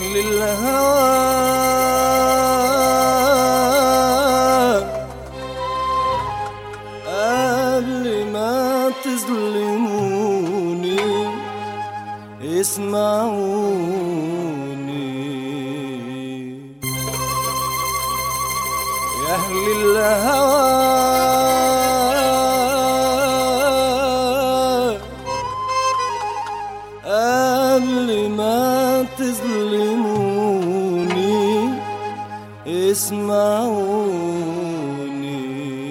أهل الهوى قبل ما تظلموني اسمعوني يا أهل الهوى قبل ما تظلموني اسمعوني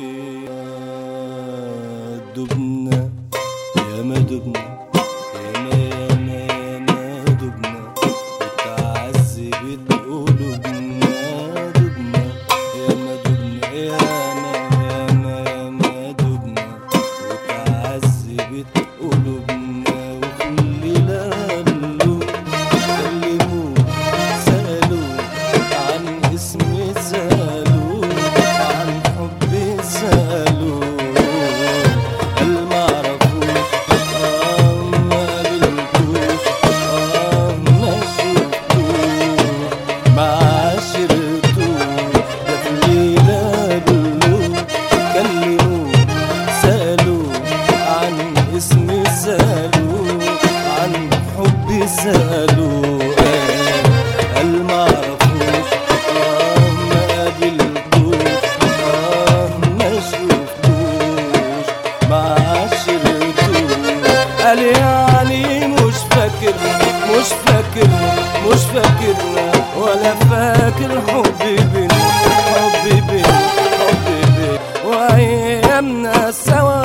دبنا يا ما دبنا يا ما يا ما يا ما دبنا وتعذبت قلوبنا دبنا يا ما دبنا يا ما يا ما يا ما دبنا وتعذبت قلوبنا وكل لالو كلموا سألوا عن اسمي سألوا عن حبي سألوا هل معرفوش آه ما قابلتوش آه ما شفتوش ما عاشرتوش ده في الليلة قالوا كلموا سألوا عن اسمي سألوا عن حبي سألوا آه هل معرفوش آه ما قابلتوش آه ما شفتوش ما عاشرتوش قال يعني مش فاكر مش فاكر مش فاكرنا ولا فاكر حبي بينا حبي بينا حبي بينا وايامنا سوا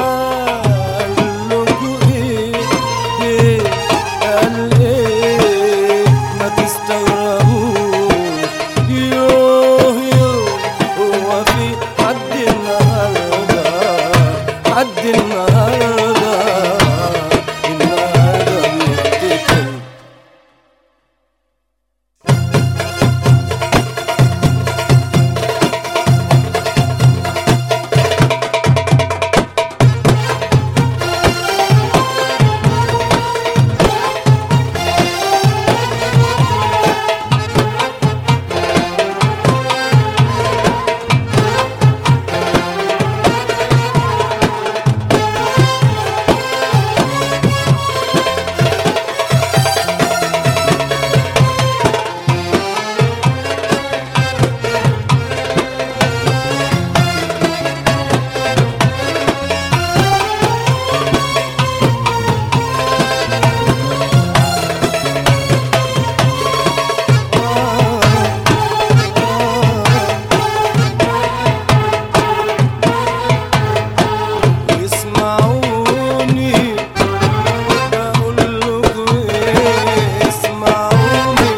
قالوا ايه ايه قال ايه ما تستغربوش يوه يوه هو في حد النهارده حد النهارده النهارده بيفتكر اسمعوني بقول لكم ايه اسمعوني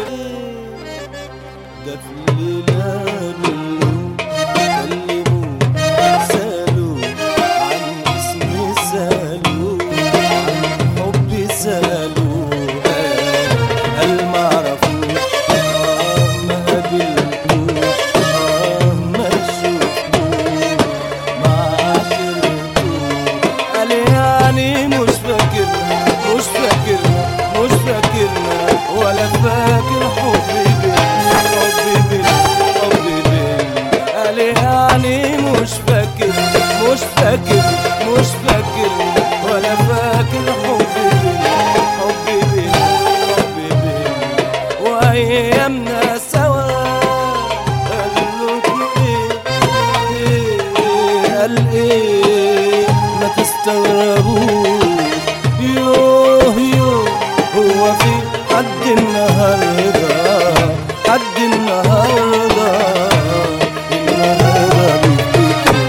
ده في الليلة قالوا كلموا سألوا عن اسمي سألوا عن حبي سألوا قال ما عرفوش آه ما قابلتوش آه ما شفتوش ما عاشرتوش قال يعني مش فاكرنا مش فاكرنا مش فاكرنا ولا فاكر حبي بينا حبي بينا حبي بينا قال يعني مش فاكر مش فاكر مش فاكر ولا فاكر حبي بينا حبي بينا حبي بينا وايامنا سوا قالوا ايه ايه قال ايه